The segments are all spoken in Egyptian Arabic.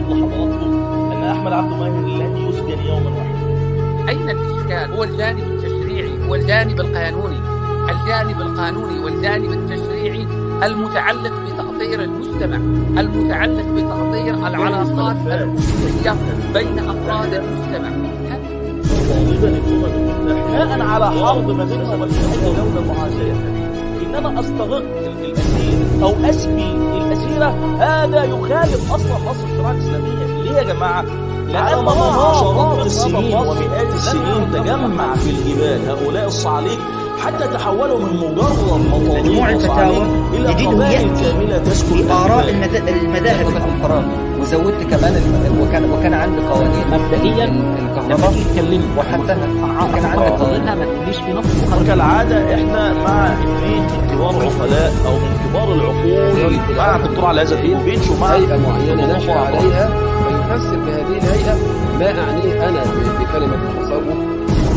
لحضراتكم ان احمد عبد الماهر لن يسجن يوما واحدا اين الاشكال؟ هو الجانب التشريعي هو الجانب القانوني الجانب القانوني والجانب التشريعي المتعلق بتأطير المجتمع المتعلق بتأطير العلاقات الأسرية بين أفراد المجتمع طالبا الامم المتحده بناء على حرب ما بينها وبين اي دوله معاديه ان انا استغق الاسير او اسبي الاسيره هذا يخالف اصلا نص الشريعه الاسلاميه ليه يا جماعه؟ على مدار عشرات السنين ومئات السنين تجمع في الجبال هؤلاء الصعاليك حتى تحولوا من مجرد مجموع مطاريد الفتاوى وصعاليك الى يجده قبائل يأتي كامله تسكن بآراء الجبال. المد- المذاهب في الفراغ وزودت كمان الم... وكان وكان عندي قوانين مبدئيا لما الكهرباء تيجي تكلمني وحدها كان كان عندك عندي قوانين قضيه ما تقوليش في نص مخالفه وكالعادة احنا مع اثنين من كبار عقلاء او من كبار العقول مع الدكتور علي عزت البيتش ومع هيئة معينة نشأ عليها ويفسر بهذه الهيئة ما أعنيه أنا بكلمة التصوف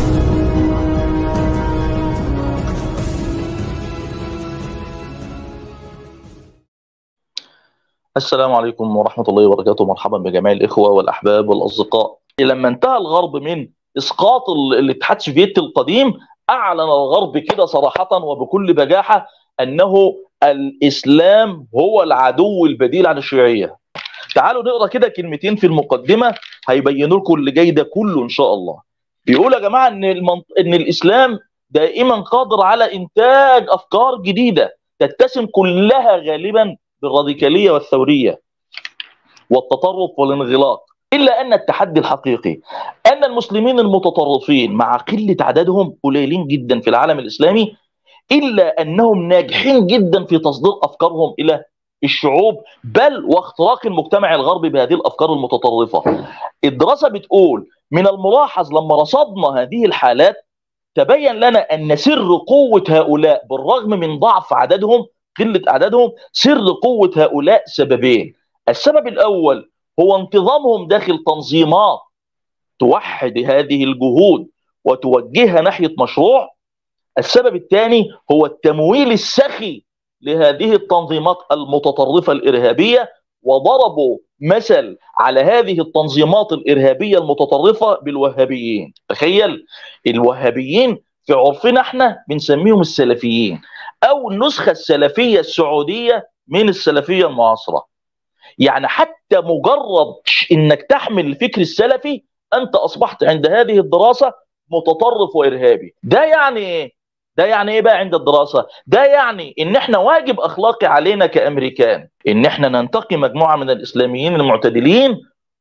السلام عليكم ورحمة الله وبركاته مرحبا بجميع الإخوة والأحباب والأصدقاء لما انتهى الغرب من إسقاط ال- الاتحاد السوفيتي القديم أعلن الغرب كده صراحة وبكل بجاحة أنه الإسلام هو العدو البديل عن الشيوعية تعالوا نقرأ كده كلمتين في المقدمة هيبينوا لكم اللي جاي ده كله إن شاء الله بيقول يا جماعة إن, المنط... إن الإسلام دائما قادر على إنتاج أفكار جديدة تتسم كلها غالبا بالراديكاليه والثوريه والتطرف والانغلاق الا ان التحدي الحقيقي ان المسلمين المتطرفين مع قله عددهم قليلين جدا في العالم الاسلامي الا انهم ناجحين جدا في تصدير افكارهم الى الشعوب بل واختراق المجتمع الغربي بهذه الافكار المتطرفه. الدراسه بتقول من الملاحظ لما رصدنا هذه الحالات تبين لنا ان سر قوه هؤلاء بالرغم من ضعف عددهم قله عددهم سر قوه هؤلاء سببين السبب الاول هو انتظامهم داخل تنظيمات توحد هذه الجهود وتوجهها ناحيه مشروع السبب الثاني هو التمويل السخي لهذه التنظيمات المتطرفه الارهابيه وضربوا مثل على هذه التنظيمات الارهابيه المتطرفه بالوهابيين تخيل الوهابيين في عرفنا احنا بنسميهم السلفيين او النسخه السلفيه السعوديه من السلفيه المعاصره يعني حتى مجرد انك تحمل الفكر السلفي انت اصبحت عند هذه الدراسه متطرف وارهابي ده يعني ايه ده يعني ايه بقى عند الدراسه ده يعني ان احنا واجب اخلاقي علينا كامريكان ان احنا ننتقي مجموعه من الاسلاميين المعتدلين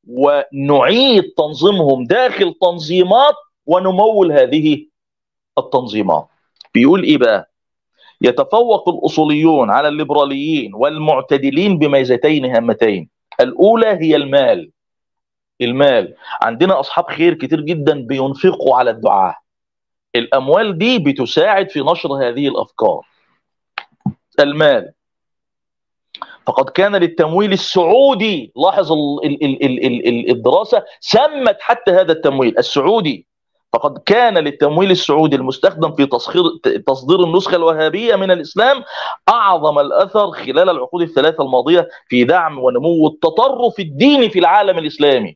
ونعيد تنظيمهم داخل تنظيمات ونمول هذه التنظيمات بيقول ايه بقى يتفوق الاصوليون على الليبراليين والمعتدلين بميزتين هامتين الاولى هي المال المال عندنا اصحاب خير كتير جدا بينفقوا على الدعاه الاموال دي بتساعد في نشر هذه الافكار المال فقد كان للتمويل السعودي لاحظ ال ال ال ال ال الدراسه سمت حتى هذا التمويل السعودي فقد كان للتمويل السعودي المستخدم في تصدير تصدير النسخه الوهابيه من الاسلام اعظم الاثر خلال العقود الثلاثه الماضيه في دعم ونمو التطرف الديني في العالم الاسلامي.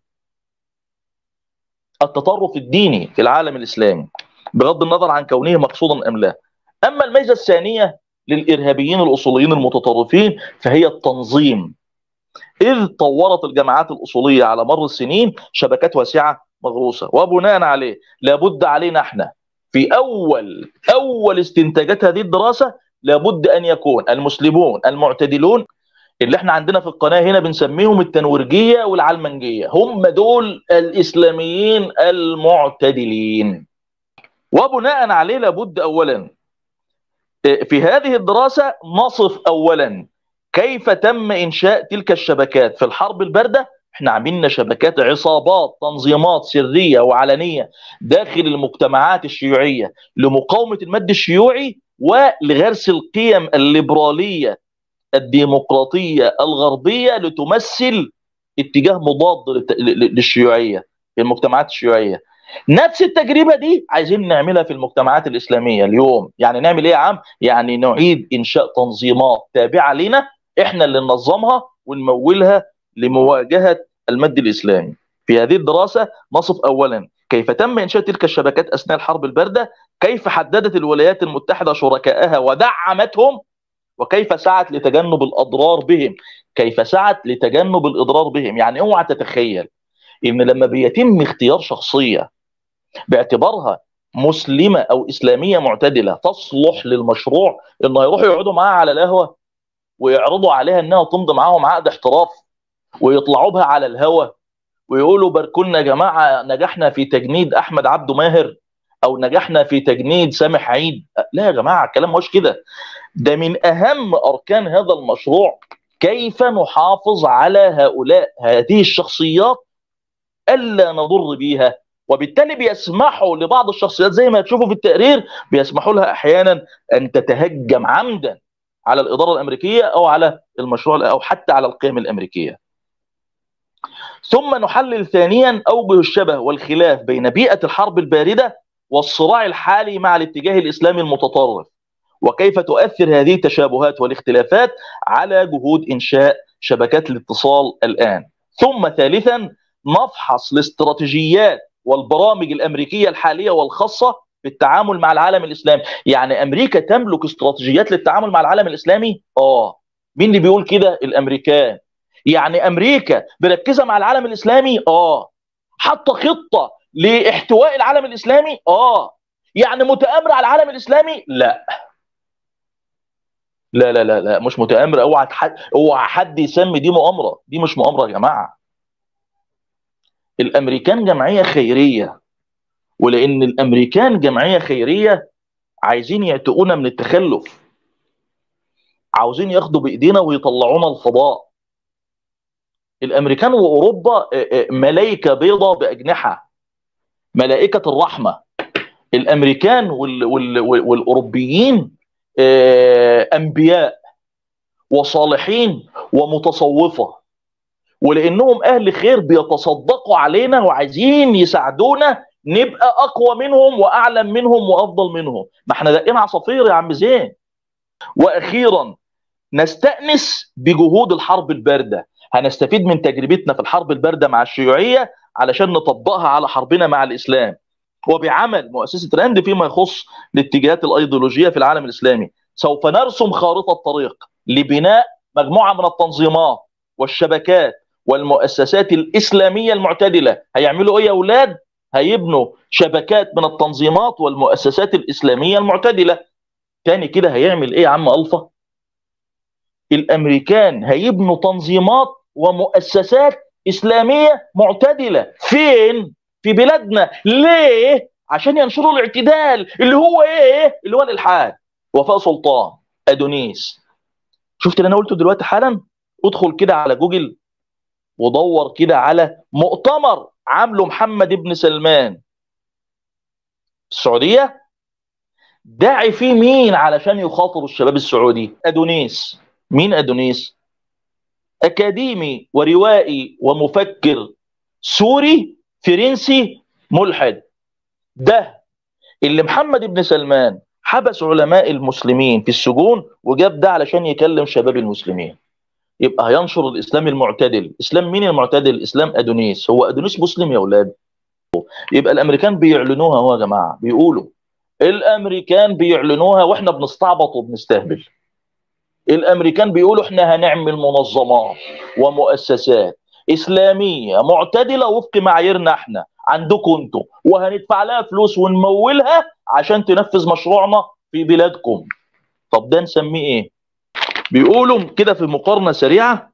التطرف الديني في العالم الاسلامي بغض النظر عن كونه مقصودا ام لا. اما الميزه الثانيه للارهابيين الاصوليين المتطرفين فهي التنظيم. اذ طورت الجماعات الاصوليه على مر السنين شبكات واسعه مغروسه وبناء عليه لابد علينا احنا في اول اول استنتاجات هذه الدراسه لابد ان يكون المسلمون المعتدلون اللي احنا عندنا في القناه هنا بنسميهم التنورجيه والعلمنجيه هم دول الاسلاميين المعتدلين وبناء عليه لابد اولا في هذه الدراسه نصف اولا كيف تم انشاء تلك الشبكات في الحرب البارده احنا عاملين شبكات عصابات تنظيمات سريه وعلنيه داخل المجتمعات الشيوعيه لمقاومه المد الشيوعي ولغرس القيم الليبراليه الديمقراطيه الغربيه لتمثل اتجاه مضاد للشيوعيه في المجتمعات الشيوعيه نفس التجربه دي عايزين نعملها في المجتمعات الاسلاميه اليوم يعني نعمل ايه يا عم يعني نعيد انشاء تنظيمات تابعه لنا احنا اللي ننظمها ونمولها لمواجهه المد الإسلامي في هذه الدراسة نصف أولا كيف تم إنشاء تلك الشبكات أثناء الحرب الباردة كيف حددت الولايات المتحدة شركائها ودعمتهم وكيف سعت لتجنب الأضرار بهم كيف سعت لتجنب الإضرار بهم يعني اوعى تتخيل إن لما بيتم اختيار شخصية باعتبارها مسلمة أو إسلامية معتدلة تصلح للمشروع إنه يروحوا يقعدوا معاها على القهوة ويعرضوا عليها إنها تمضي معاهم عقد احتراف ويطلعوا بها على الهوا ويقولوا باركولنا يا جماعة نجحنا في تجنيد أحمد عبده ماهر أو نجحنا في تجنيد سامح عيد لا يا جماعة الكلام مش كده ده من أهم أركان هذا المشروع كيف نحافظ على هؤلاء هذه الشخصيات ألا نضر بيها وبالتالي بيسمحوا لبعض الشخصيات زي ما تشوفوا في التقرير بيسمحوا لها احيانا ان تتهجم عمدا على الاداره الامريكيه او على المشروع او حتى على القيم الامريكيه. ثم نحلل ثانيا اوجه الشبه والخلاف بين بيئه الحرب البارده والصراع الحالي مع الاتجاه الاسلامي المتطرف وكيف تؤثر هذه التشابهات والاختلافات على جهود انشاء شبكات الاتصال الان. ثم ثالثا نفحص الاستراتيجيات والبرامج الامريكيه الحاليه والخاصه في التعامل مع العالم الاسلامي، يعني امريكا تملك استراتيجيات للتعامل مع العالم الاسلامي؟ اه مين اللي بيقول كده؟ الامريكان. يعني امريكا مركزه مع العالم الاسلامي؟ اه. حاطه خطه لاحتواء العالم الاسلامي؟ اه. يعني متآمره على العالم الاسلامي؟ لا. لا لا لا لا مش متآمره اوعى حد اوعى حد يسمي دي مؤامره، دي مش مؤامره يا جماعه. الامريكان جمعيه خيريه ولان الامريكان جمعيه خيريه عايزين يعتقونا من التخلف عاوزين ياخدوا بايدينا ويطلعونا الفضاء الامريكان واوروبا ملائكه بيضاء باجنحه ملائكه الرحمه الامريكان وال وال والاوروبيين انبياء وصالحين ومتصوفه ولانهم اهل خير بيتصدقوا علينا وعايزين يساعدونا نبقى اقوى منهم واعلم منهم وافضل منهم ما احنا دقينا عصافير يا عم زين واخيرا نستانس بجهود الحرب البارده هنستفيد من تجربتنا في الحرب البارده مع الشيوعيه علشان نطبقها على حربنا مع الاسلام وبعمل مؤسسه راند فيما يخص الاتجاهات الايديولوجيه في العالم الاسلامي سوف نرسم خارطه طريق لبناء مجموعه من التنظيمات والشبكات والمؤسسات الإسلامية المعتدلة هيعملوا إيه يا أولاد؟ هيبنوا شبكات من التنظيمات والمؤسسات الإسلامية المعتدلة تاني كده هيعمل إيه يا عم ألفا؟ الأمريكان هيبنوا تنظيمات ومؤسسات إسلامية معتدلة فين؟ في بلادنا ليه؟ عشان ينشروا الاعتدال اللي هو إيه؟ اللي هو الإلحاد وفاء سلطان أدونيس شفت اللي أنا قلته دلوقتي حالا؟ ادخل كده على جوجل ودور كده على مؤتمر عامله محمد بن سلمان السعودية داعي فيه مين علشان يخاطب الشباب السعودي أدونيس مين أدونيس أكاديمي وروائي ومفكر سوري فرنسي ملحد ده اللي محمد بن سلمان حبس علماء المسلمين في السجون وجاب ده علشان يكلم شباب المسلمين يبقى هينشر الاسلام المعتدل اسلام مين المعتدل اسلام ادونيس هو ادونيس مسلم يا اولاد يبقى الامريكان بيعلنوها هو يا جماعه بيقولوا الامريكان بيعلنوها واحنا بنستعبط وبنستهبل الامريكان بيقولوا احنا هنعمل منظمات ومؤسسات اسلاميه معتدله وفق معاييرنا احنا عندكم انتم وهندفع لها فلوس ونمولها عشان تنفذ مشروعنا في بلادكم طب ده نسميه ايه بيقولوا كده في مقارنه سريعه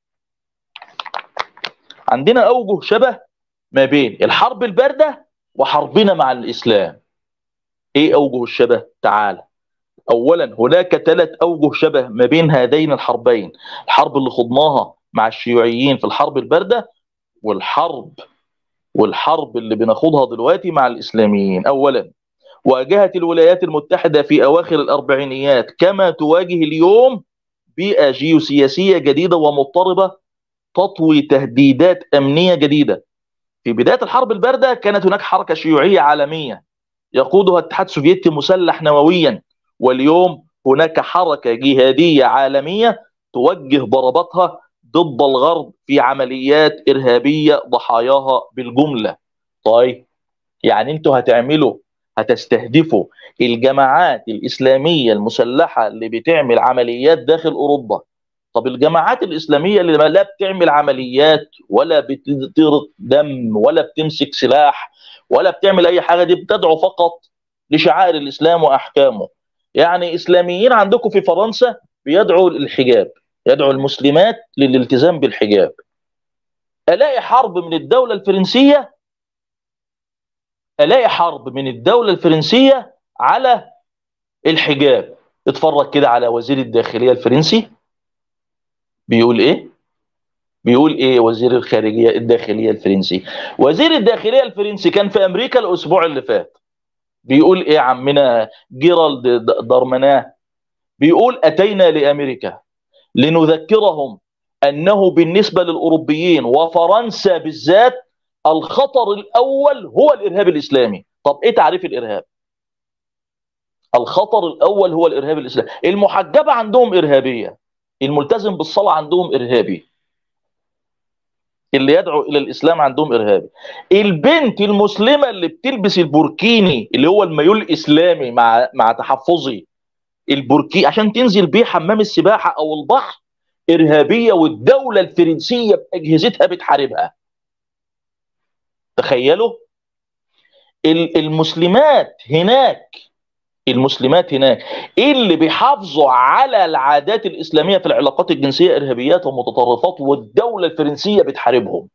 عندنا اوجه شبه ما بين الحرب البارده وحربنا مع الاسلام ايه اوجه الشبه تعالى اولا هناك ثلاث اوجه شبه ما بين هذين الحربين الحرب اللي خضناها مع الشيوعيين في الحرب البارده والحرب والحرب اللي بناخدها دلوقتي مع الاسلاميين اولا واجهت الولايات المتحده في اواخر الاربعينيات كما تواجه اليوم بيئه جيوسياسيه جديده ومضطربه تطوي تهديدات امنيه جديده في بدايه الحرب البارده كانت هناك حركه شيوعيه عالميه يقودها الاتحاد السوفيتي مسلح نوويا واليوم هناك حركه جهاديه عالميه توجه ضرباتها ضد الغرب في عمليات ارهابيه ضحاياها بالجمله طيب يعني انتوا هتعملوا هتستهدفوا الجماعات الاسلاميه المسلحه اللي بتعمل عمليات داخل اوروبا طب الجماعات الاسلاميه اللي لا بتعمل عمليات ولا بتطير دم ولا بتمسك سلاح ولا بتعمل اي حاجه دي بتدعو فقط لشعائر الاسلام واحكامه يعني اسلاميين عندكم في فرنسا بيدعوا للحجاب يدعو المسلمات للالتزام بالحجاب الاقي حرب من الدوله الفرنسيه الاقي حرب من الدوله الفرنسيه على الحجاب اتفرج كده على وزير الداخليه الفرنسي بيقول ايه بيقول ايه وزير الخارجيه الداخليه الفرنسي وزير الداخليه الفرنسي كان في امريكا الاسبوع اللي فات بيقول ايه عمنا جيرالد دارمناه بيقول اتينا لامريكا لنذكرهم انه بالنسبه للاوروبيين وفرنسا بالذات الخطر الاول هو الارهاب الاسلامي طب ايه تعريف الارهاب الخطر الاول هو الارهاب الاسلامي المحجبه عندهم ارهابيه الملتزم بالصلاه عندهم ارهابي اللي يدعو الى الاسلام عندهم ارهابي البنت المسلمه اللي بتلبس البوركيني اللي هو المايول الاسلامي مع مع تحفظي البوركي عشان تنزل بيه حمام السباحه او البحر ارهابيه والدوله الفرنسيه باجهزتها بتحاربها تخيلوا المسلمات هناك المسلمات هناك اللي بيحافظوا على العادات الاسلاميه في العلاقات الجنسيه ارهابيات ومتطرفات والدوله الفرنسيه بتحاربهم.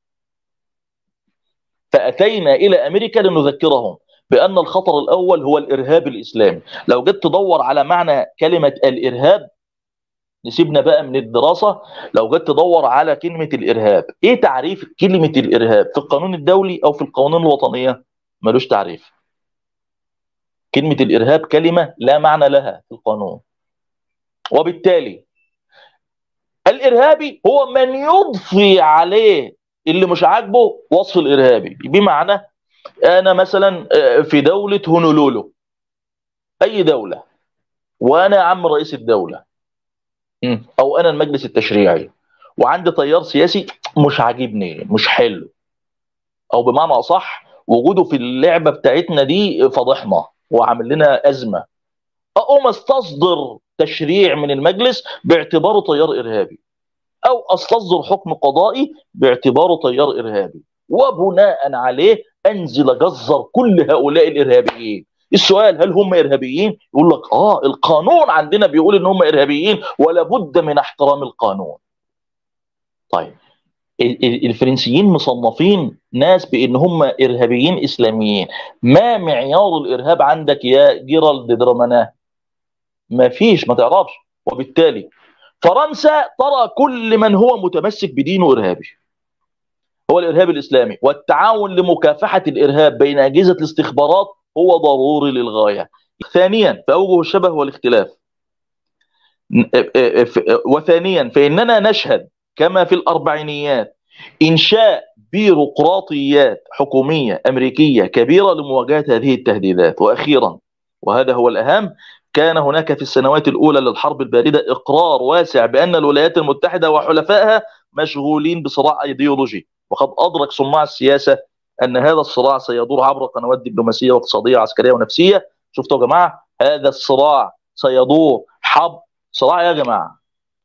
فاتينا الى امريكا لنذكرهم بان الخطر الاول هو الارهاب الاسلامي، لو جيت تدور على معنى كلمه الارهاب نسيبنا بقى من الدراسه لو جيت تدور على كلمه الارهاب، ايه تعريف كلمه الارهاب في القانون الدولي او في القوانين الوطنيه؟ ملوش تعريف. كلمة الإرهاب كلمة لا معنى لها في القانون وبالتالي الإرهابي هو من يضفي عليه اللي مش عاجبه وصف الإرهابي بمعنى أنا مثلا في دولة هونولولو أي دولة وأنا عم رئيس الدولة أو أنا المجلس التشريعي وعندي تيار سياسي مش عاجبني مش حلو أو بمعنى أصح وجوده في اللعبة بتاعتنا دي فضحنا وعامل لنا ازمه اقوم استصدر تشريع من المجلس باعتباره تيار ارهابي او استصدر حكم قضائي باعتباره تيار ارهابي وبناء عليه انزل اجزر كل هؤلاء الارهابيين السؤال هل هم ارهابيين يقول لك اه القانون عندنا بيقول ان هم ارهابيين ولا بد من احترام القانون طيب الفرنسيين مصنفين ناس بان هم ارهابيين اسلاميين ما معيار الارهاب عندك يا جيرالد درماناه ما فيش ما تعرفش وبالتالي فرنسا ترى كل من هو متمسك بدينه ارهابي هو الارهاب الاسلامي والتعاون لمكافحه الارهاب بين اجهزه الاستخبارات هو ضروري للغايه ثانيا في اوجه الشبه والاختلاف وثانيا فاننا نشهد كما في الاربعينيات انشاء بيروقراطيات حكوميه امريكيه كبيره لمواجهه هذه التهديدات واخيرا وهذا هو الاهم كان هناك في السنوات الاولى للحرب البارده اقرار واسع بان الولايات المتحده وحلفائها مشغولين بصراع ايديولوجي وقد ادرك صناع السياسه ان هذا الصراع سيدور عبر قنوات دبلوماسيه واقتصاديه وعسكريه ونفسيه شفتوا يا جماعه هذا الصراع سيدور حب صراع يا جماعه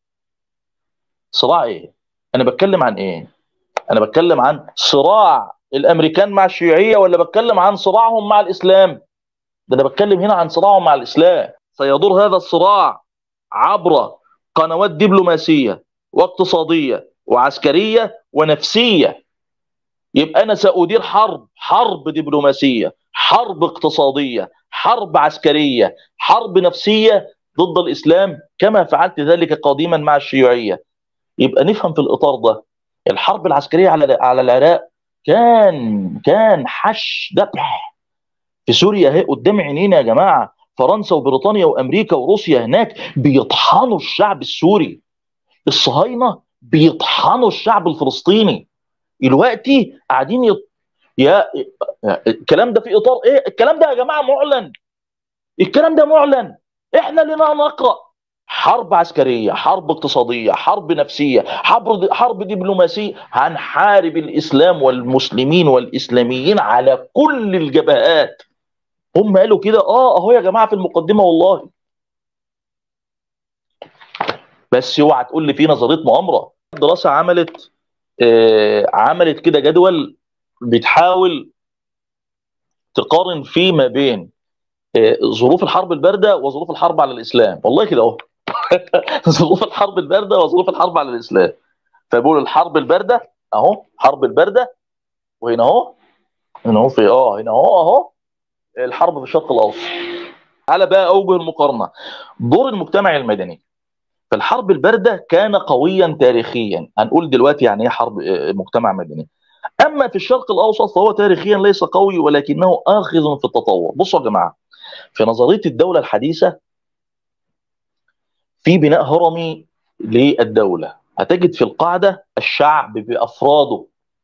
صراع ايه؟ انا بتكلم عن ايه؟ انا بتكلم عن صراع الامريكان مع الشيوعيه ولا بتكلم عن صراعهم مع الاسلام؟ ده انا بتكلم هنا عن صراعهم مع الاسلام سيدور هذا الصراع عبر قنوات دبلوماسيه واقتصاديه وعسكريه ونفسيه يبقى انا سادير حرب حرب دبلوماسيه حرب اقتصاديه حرب عسكريه حرب نفسيه ضد الاسلام كما فعلت ذلك قديما مع الشيوعيه يبقى نفهم في الاطار ده الحرب العسكريه على على العراق كان كان حش ذبح في سوريا اهي قدام عينينا يا جماعه فرنسا وبريطانيا وامريكا وروسيا هناك بيطحنوا الشعب السوري الصهاينه بيطحنوا الشعب الفلسطيني دلوقتي قاعدين يط... يا الكلام ده في اطار ايه الكلام ده يا جماعه معلن الكلام ده معلن احنا اللي نقرا حرب عسكريه حرب اقتصاديه حرب نفسيه حرب حرب دبلوماسيه هنحارب الاسلام والمسلمين والاسلاميين على كل الجبهات هم قالوا كده اه اهو يا جماعه في المقدمه والله بس اوعى تقول لي في نظريه مؤامره الدراسه عملت آه عملت كده جدول بتحاول تقارن فيه ما بين آه ظروف الحرب البارده وظروف الحرب على الاسلام والله كده اهو ظروف الحرب البارده وظروف الحرب على الاسلام فبيقول الحرب البارده اهو حرب البارده وهنا اهو هنا اهو في اه هنا اهو اهو الحرب في الشرق الاوسط على بقى اوجه المقارنه دور المجتمع المدني في الحرب البارده كان قويا تاريخيا هنقول دلوقتي يعني ايه حرب مجتمع مدني اما في الشرق الاوسط فهو تاريخيا ليس قوي ولكنه اخذ في التطور بصوا يا جماعه في نظريه الدوله الحديثه في بناء هرمي للدوله هتجد في القاعده الشعب بافراده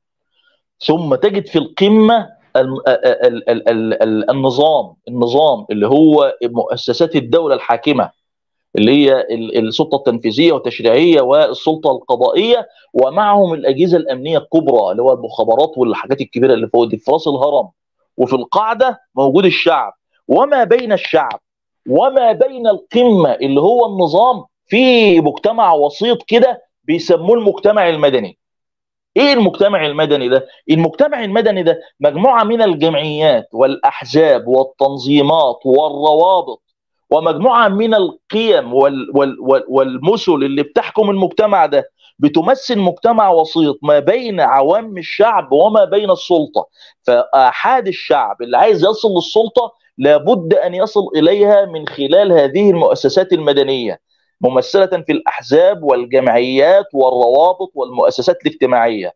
ثم تجد في القمه ال ال ال ال ال النظام النظام اللي هو مؤسسات الدوله الحاكمه اللي هي السلطه التنفيذيه والتشريعيه والسلطه القضائيه ومعهم الاجهزه الامنيه الكبرى اللي هو المخابرات والحاجات الكبيره اللي فوق دي في راس الهرم وفي القاعده موجود الشعب وما بين الشعب وما بين القمه اللي هو النظام في مجتمع وسيط كده بيسموه المجتمع المدني ايه المجتمع المدني ده المجتمع المدني ده مجموعه من الجمعيات والاحزاب والتنظيمات والروابط ومجموعه من القيم وال وال وال والمثل اللي بتحكم المجتمع ده بتمثل مجتمع وسيط ما بين عوام الشعب وما بين السلطه فاحاد الشعب اللي عايز يصل للسلطه لابد ان يصل اليها من خلال هذه المؤسسات المدنيه ممثله في الاحزاب والجمعيات والروابط والمؤسسات الاجتماعيه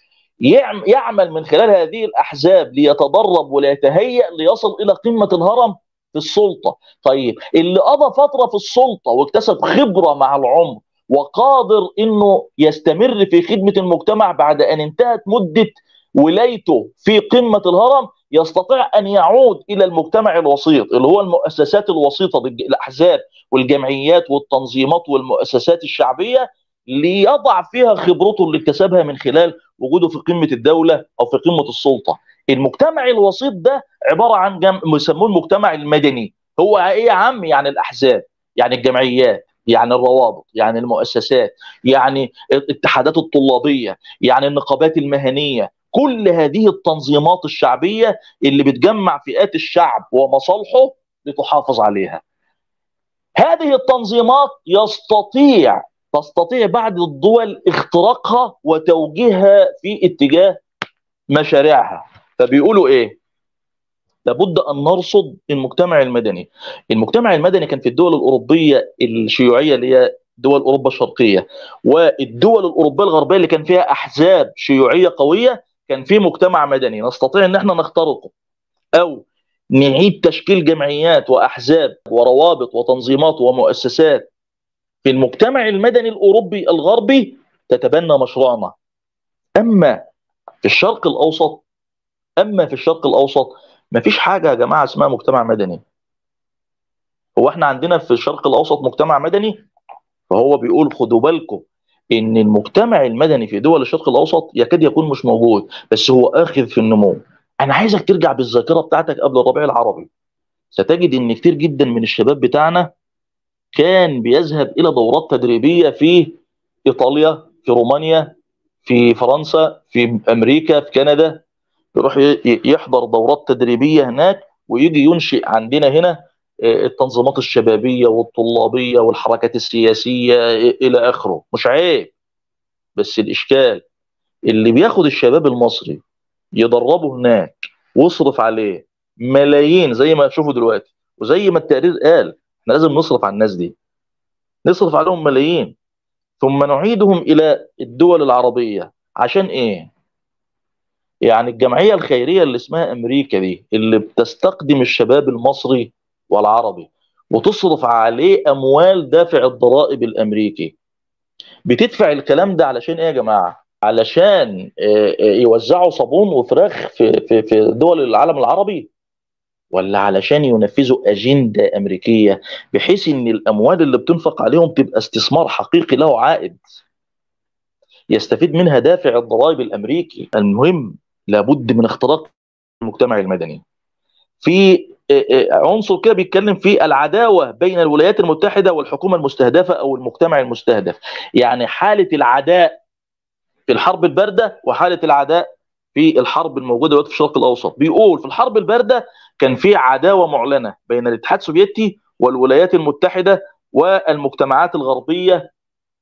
يعمل من خلال هذه الاحزاب ليتدرب وليتهيأ ليصل الى قمه الهرم في السلطه طيب اللي قضى فتره في السلطه واكتسب خبره مع العمر وقادر انه يستمر في خدمه المجتمع بعد ان انتهت مده ولايته في قمه الهرم يستطيع ان يعود الى المجتمع الوسيط اللي هو المؤسسات الوسيطه الاحزاب والجمعيات والتنظيمات والمؤسسات الشعبيه ليضع فيها خبرته اللي اكتسبها من خلال وجوده في قمه الدوله او في قمه السلطه. المجتمع الوسيط ده عباره عن جم... بيسموه المجتمع المدني هو ايه يا عم يعني الاحزاب يعني الجمعيات يعني الروابط يعني المؤسسات يعني الاتحادات الطلابيه يعني النقابات المهنيه كل هذه التنظيمات الشعبيه اللي بتجمع فئات الشعب ومصالحه لتحافظ عليها هذه التنظيمات يستطيع تستطيع بعض الدول اختراقها وتوجيهها في اتجاه مشاريعها فبيقولوا ايه لابد ان نرصد المجتمع المدني المجتمع المدني كان في الدول الاوروبيه الشيوعيه اللي هي دول اوروبا الشرقيه والدول الاوروبيه الغربيه اللي كان فيها احزاب شيوعيه قويه كان في مجتمع مدني نستطيع ان احنا نخترقه او نعيد تشكيل جمعيات واحزاب وروابط وتنظيمات ومؤسسات في المجتمع المدني الاوروبي الغربي تتبنى مشروعنا اما في الشرق الاوسط اما في الشرق الاوسط مفيش حاجه يا جماعه اسمها مجتمع مدني هو احنا عندنا في الشرق الاوسط مجتمع مدني فهو بيقول خدوا بالكم ان المجتمع المدني في دول الشرق الاوسط يكاد يكون مش موجود بس هو اخذ في النمو انا عايزك ترجع بالذاكره بتاعتك قبل الربيع العربي ستجد ان كتير جدا من الشباب بتاعنا كان بيذهب الى دورات تدريبيه في ايطاليا في رومانيا في فرنسا في امريكا في كندا يروح يحضر دورات تدريبيه هناك ويجي ينشئ عندنا هنا التنظيمات الشبابيه والطلابيه والحركات السياسيه الى اخره مش عيب بس الاشكال اللي بياخد الشباب المصري يدربه هناك ويصرف عليه ملايين زي ما تشوفوا دلوقتي وزي ما التقرير قال احنا لازم نصرف على الناس دي نصرف عليهم ملايين ثم نعيدهم الى الدول العربيه عشان ايه يعني الجمعيه الخيريه اللي اسمها امريكا دي اللي بتستخدم الشباب المصري والعربي وتصرف عليه اموال دافع الضرائب الامريكي بتدفع الكلام ده علشان ايه يا جماعه علشان يوزعوا صابون وفراخ في في في دول العالم العربي ولا علشان ينفذوا أجندة أمريكية بحيث إن الأموال اللي بتنفق عليهم تبقى استثمار حقيقي له عائد يستفيد منها دافع الضرائب الأمريكي المهم لابد من اختراق المجتمع المدني في عنصر كده بيتكلم في العداوة بين الولايات المتحدة والحكومة المستهدفة أو المجتمع المستهدف يعني حالة العداء في الحرب الباردة وحالة العداء في الحرب الموجودة دلوقتي في الشرق الأوسط بيقول في الحرب الباردة كان في عداوة معلنة بين الاتحاد السوفيتي والولايات المتحدة والمجتمعات الغربية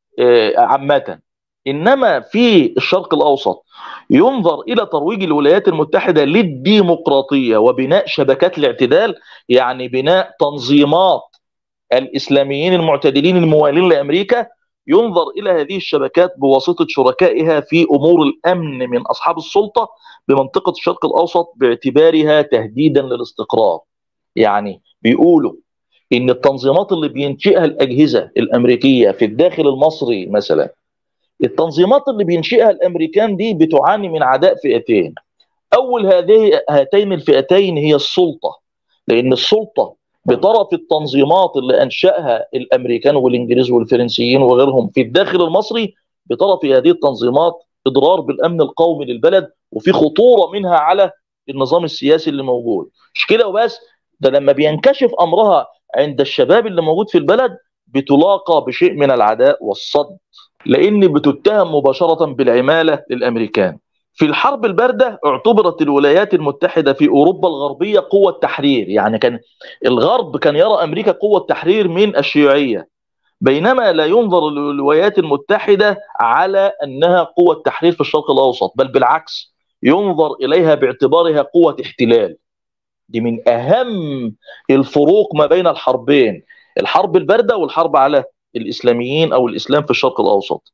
عامة إنما في الشرق الأوسط ينظر إلى ترويج الولايات المتحدة للديمقراطية وبناء شبكات الاعتدال يعني بناء تنظيمات الإسلاميين المعتدلين الموالين لأمريكا ينظر إلى هذه الشبكات بواسطة شركائها في أمور الأمن من أصحاب السلطة بمنطقة الشرق الأوسط باعتبارها تهديدا للاستقرار يعني بيقولوا إن التنظيمات اللي بينشئها الأجهزة الأمريكية في الداخل المصري مثلا التنظيمات اللي بينشئها الامريكان دي بتعاني من عداء فئتين اول هذه هاتين الفئتين هي السلطه لان السلطه بطرف التنظيمات اللي انشاها الامريكان والانجليز والفرنسيين وغيرهم في الداخل المصري بطرف هذه التنظيمات اضرار بالامن القومي للبلد وفي خطوره منها على النظام السياسي اللي موجود مش كده وبس ده لما بينكشف امرها عند الشباب اللي موجود في البلد بتلاقى بشيء من العداء والصد لان بتتهم مباشره بالعماله للامريكان. في الحرب البارده اعتبرت الولايات المتحده في اوروبا الغربيه قوه تحرير، يعني كان الغرب كان يرى امريكا قوه تحرير من الشيوعيه. بينما لا ينظر للولايات المتحده على انها قوه تحرير في الشرق الاوسط، بل بالعكس ينظر اليها باعتبارها قوه احتلال. دي من اهم الفروق ما بين الحربين، الحرب البارده والحرب على الاسلاميين او الاسلام في الشرق الاوسط.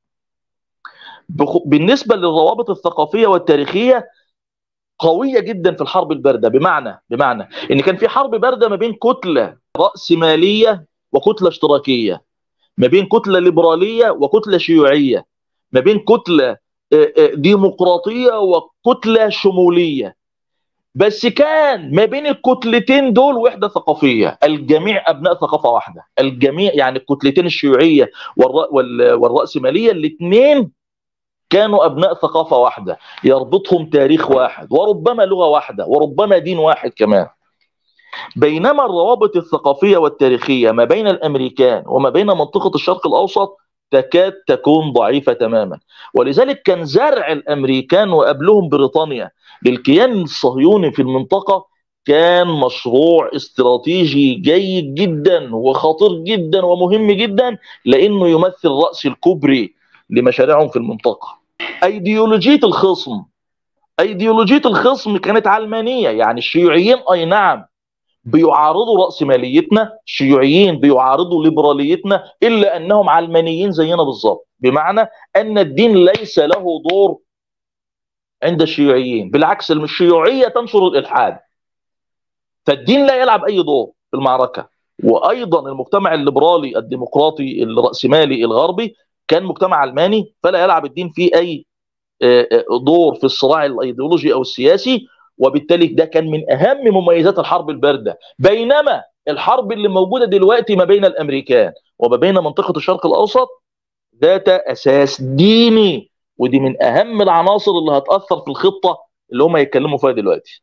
بالنسبه للروابط الثقافيه والتاريخيه قويه جدا في الحرب البارده بمعنى بمعنى ان كان في حرب بارده ما بين كتله راسماليه وكتله اشتراكيه ما بين كتله ليبراليه وكتله شيوعيه ما بين كتله ديمقراطيه وكتله شموليه بس كان ما بين الكتلتين دول وحده ثقافيه الجميع ابناء ثقافه واحده الجميع يعني الكتلتين الشيوعيه والراسماليه الاثنين كانوا ابناء ثقافه واحده يربطهم تاريخ واحد وربما لغه واحده وربما دين واحد كمان بينما الروابط الثقافيه والتاريخيه ما بين الامريكان وما بين منطقه الشرق الاوسط تكاد تكون ضعيفه تماما ولذلك كان زرع الامريكان وقبلهم بريطانيا للكيان الصهيوني في المنطقه كان مشروع استراتيجي جيد جدا وخطير جدا ومهم جدا لانه يمثل راس الكوبري لمشاريعهم في المنطقه. ايديولوجيه الخصم ايديولوجيه الخصم كانت علمانيه يعني الشيوعيين اي نعم بيعارضوا راسماليتنا الشيوعيين بيعارضوا ليبراليتنا الا انهم علمانيين زينا بالظبط بمعنى ان الدين ليس له دور عند الشيوعيين بالعكس الشيوعيه تنشر الالحاد فالدين لا يلعب اي دور في المعركه وايضا المجتمع الليبرالي الديمقراطي الراسمالي الغربي كان مجتمع علماني فلا يلعب الدين فيه اي دور في الصراع الايديولوجي او السياسي وبالتالي ده كان من اهم مميزات الحرب البارده بينما الحرب اللي موجوده دلوقتي ما بين الامريكان وما بين منطقه الشرق الاوسط ذات اساس ديني ودي من اهم العناصر اللي هتاثر في الخطه اللي هم يتكلموا فيها دلوقتي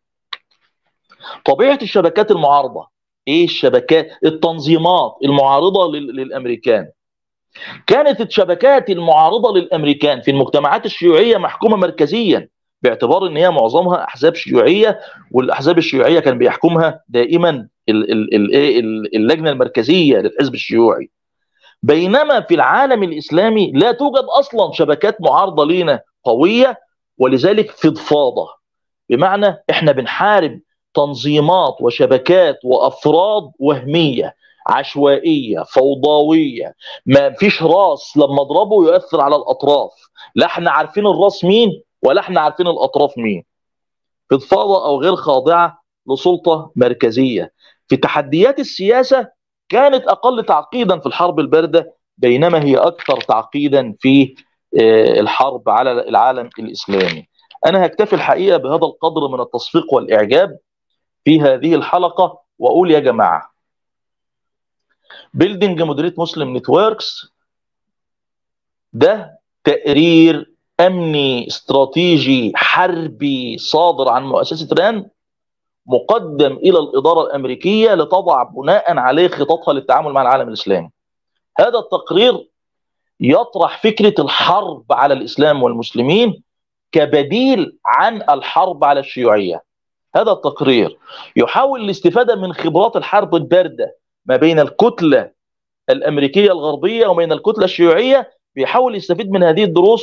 طبيعه الشبكات المعارضه ايه الشبكات التنظيمات المعارضه للامريكان كانت الشبكات المعارضه للامريكان في المجتمعات الشيوعيه محكومه مركزيا باعتبار ان هي معظمها احزاب شيوعيه والاحزاب الشيوعيه كان بيحكمها دائما اللجنه المركزيه للحزب الشيوعي بينما في العالم الاسلامي لا توجد اصلا شبكات معارضه لينا قويه ولذلك فضفاضه بمعنى احنا بنحارب تنظيمات وشبكات وافراد وهميه عشوائيه فوضويه ما فيش راس لما اضربه يؤثر على الاطراف لا احنا عارفين الراس مين ولا احنا عارفين الاطراف مين فضفاضه او غير خاضعه لسلطه مركزيه في تحديات السياسه كانت اقل تعقيدا في الحرب البارده بينما هي اكثر تعقيدا في الحرب على العالم الاسلامي انا هكتفي الحقيقه بهذا القدر من التصفيق والاعجاب في هذه الحلقه واقول يا جماعه بيلدينج مودريت مسلم نتوركس ده تقرير امني استراتيجي حربي صادر عن مؤسسه ران مقدم الى الاداره الامريكيه لتضع بناء عليه خططها للتعامل مع العالم الاسلامي. هذا التقرير يطرح فكره الحرب على الاسلام والمسلمين كبديل عن الحرب على الشيوعيه. هذا التقرير يحاول الاستفاده من خبرات الحرب البارده ما بين الكتله الامريكيه الغربيه وبين الكتله الشيوعيه بيحاول يستفيد من هذه الدروس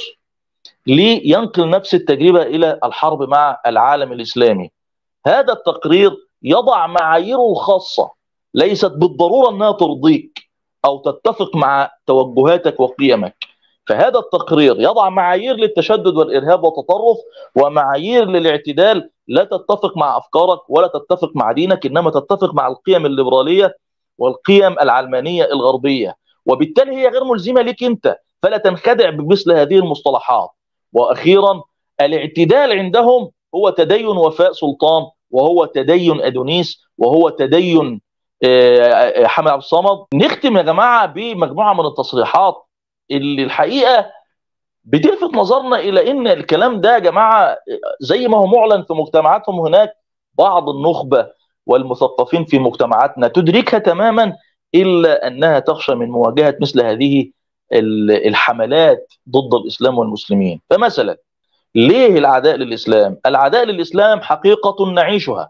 لينقل نفس التجربه الى الحرب مع العالم الاسلامي. هذا التقرير يضع معاييره الخاصه ليست بالضروره انها ترضيك او تتفق مع توجهاتك وقيمك. فهذا التقرير يضع معايير للتشدد والارهاب والتطرف ومعايير للاعتدال لا تتفق مع افكارك ولا تتفق مع دينك انما تتفق مع القيم الليبراليه والقيم العلمانيه الغربيه وبالتالي هي غير ملزمه لك انت فلا تنخدع بمثل هذه المصطلحات واخيرا الاعتدال عندهم هو تدين وفاء سلطان وهو تدين ادونيس وهو تدين حمد عبد الصمد نختم يا جماعه بمجموعه من التصريحات اللي الحقيقه بتلفت نظرنا الى ان الكلام ده يا جماعه زي ما هو معلن في مجتمعاتهم هناك بعض النخبه والمثقفين في مجتمعاتنا تدركها تماما الا انها تخشى من مواجهه مثل هذه الحملات ضد الاسلام والمسلمين فمثلا ليه العداء للاسلام العداء للاسلام حقيقه نعيشها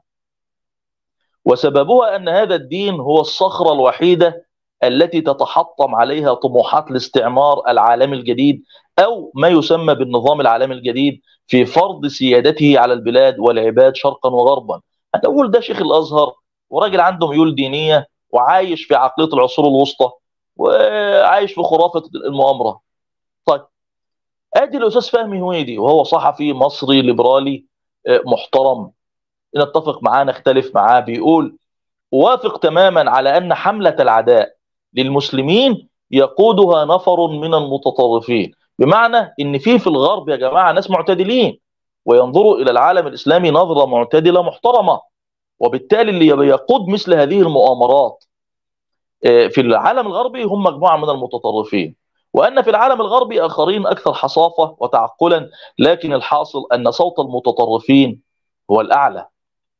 وسببها ان هذا الدين هو الصخره الوحيده التي تتحطم عليها طموحات الاستعمار العالمي الجديد او ما يسمى بالنظام العالمي الجديد في فرض سيادته على البلاد والعباد شرقا وغربا هتقول ده شيخ الازهر وراجل عنده ميول دينيه وعايش في عقليه العصور الوسطى وعايش في خرافه المؤامره طيب ادي الاستاذ فهمي هويدي وهو صحفي مصري ليبرالي محترم نتفق معاه نختلف معاه بيقول وافق تماما على ان حمله العداء للمسلمين يقودها نفر من المتطرفين بمعنى ان في في الغرب يا جماعه ناس معتدلين وينظروا الى العالم الاسلامي نظره معتدله محترمه وبالتالي اللي يقود مثل هذه المؤامرات في العالم الغربي هم مجموعه من المتطرفين وان في العالم الغربي اخرين اكثر حصافه وتعقلا لكن الحاصل ان صوت المتطرفين هو الاعلى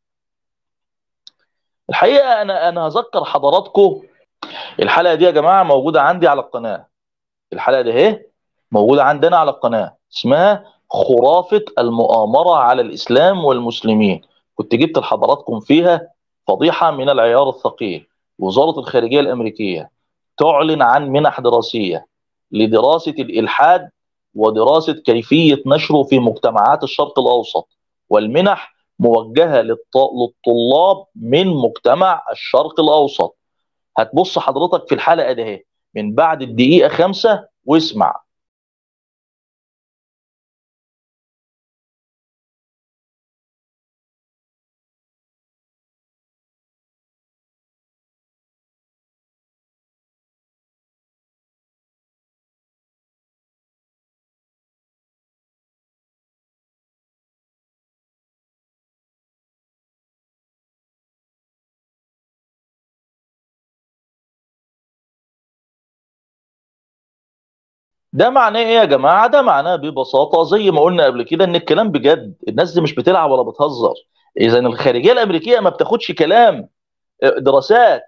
الحقيقه انا انا هذكر حضراتكم الحلقه دي يا جماعه موجوده عندي على القناه الحلقه دي اهي موجوده عندنا على القناه اسمها خرافه المؤامره على الاسلام والمسلمين كنت جبت لحضراتكم فيها فضيحه من العيار الثقيل وزاره الخارجيه الامريكيه تعلن عن منح دراسيه لدراسه الالحاد ودراسه كيفيه نشره في مجتمعات الشرق الاوسط والمنح موجهه للطلاب من مجتمع الشرق الاوسط هتبص حضرتك في الحلقه ده من بعد الدقيقه خمسة واسمع ده معناه ايه يا جماعه؟ ده معناه ببساطه زي ما قلنا قبل كده ان الكلام بجد، الناس دي مش بتلعب ولا بتهزر. اذا الخارجيه الامريكيه ما بتاخدش كلام دراسات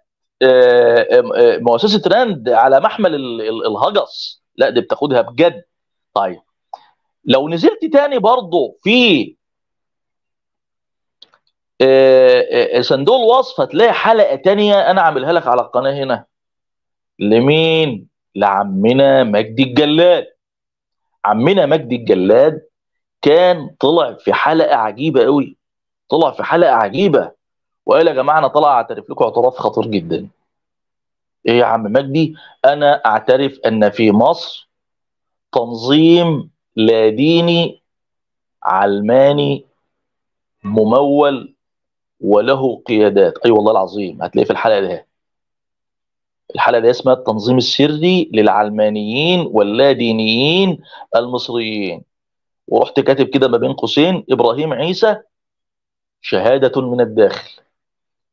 مؤسسه راند على محمل الهجس، لا دي بتاخدها بجد. طيب لو نزلت تاني برضه في صندوق الوصف هتلاقي حلقه تانية انا عاملها لك على القناه هنا. لمين؟ لعمنا مجدي الجلاد عمنا مجدي الجلاد كان طلع في حلقه عجيبه قوي طلع في حلقه عجيبه وقال يا جماعه انا طلع اعترف لكم اعتراف خطير جدا ايه يا عم مجدي انا اعترف ان في مصر تنظيم لا ديني علماني ممول وله قيادات اي أيوة والله العظيم هتلاقيه في الحلقه ده الحلقه دي اسمها التنظيم السري للعلمانيين واللادينيين المصريين ورحت كاتب كده ما بين قوسين ابراهيم عيسى شهاده من الداخل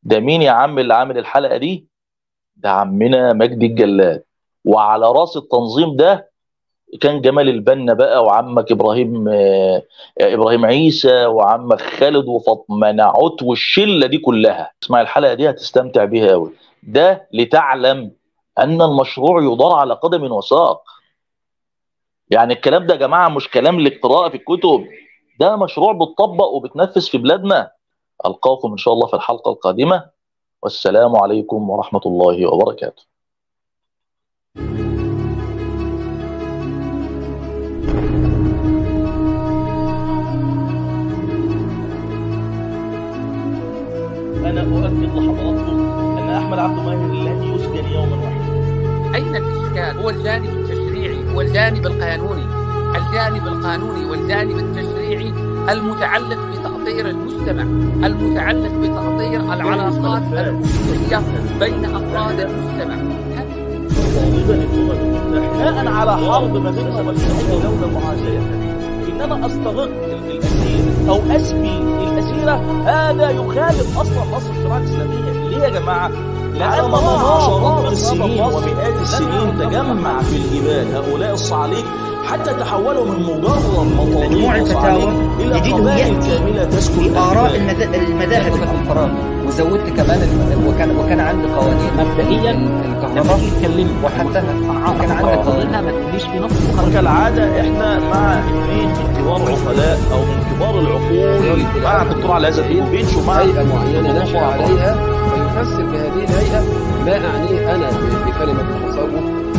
ده مين يا عم اللي عامل الحلقه دي ده عمنا مجدي الجلاد وعلى راس التنظيم ده كان جمال البنا بقى وعمك ابراهيم آه، ابراهيم عيسى وعمك خالد وفاطمه نعوت والشله دي كلها اسمع الحلقه دي هتستمتع بيها قوي ده لتعلم ان المشروع يدار على قدم وساق يعني الكلام ده يا جماعه مش كلام للقراءه في الكتب ده مشروع بتطبق وبتنفذ في بلادنا القاكم ان شاء الله في الحلقه القادمه والسلام عليكم ورحمه الله وبركاته انا اؤكد لحضراتكم ان احمد عبد الماهر لن يسجن يوما واحدا أين الإشكال؟ هو الجانب التشريعي هو الجانب القانوني الجانب القانوني والجانب التشريعي المتعلق بتأطير المجتمع المتعلق بتأطير العلاقات الأسرية بين أفراد المجتمع تقريبا الامم المتحده على حرب ما بينها وبين اي دوله معاديه انما استغل الاسير او اسبي الاسيره هذا يخالف اصلا نص الشريعه الاسلاميه ليه يا جماعه؟ لأن الله عشرات من السنين ومئات السنين تجمع في الجبال هؤلاء الصعاليك حتى تحولوا من مجرد مطاريد مجموع الفتاوى وصعاليك إلى يجده قبائل يأتي كاملة تسكن بآراء الجبال. المذا- المذاهب في الفراغ وزودت كمان الم... وكان وكان عندي قوانين مبدئيا لما الكهرباء تيجي تكلمني وحدها صنعاء كان عندك قوانينها ما تجيش في نص وخرج وكالعادة احنا مع اثنين من كبار عقلاء او من كبار العقول مع الدكتور علي عزت بيتش ومع هيئة معينة نشأ عليها ويفسر بهذه الهيئة ما أعنيه أنا بكلمة التصوف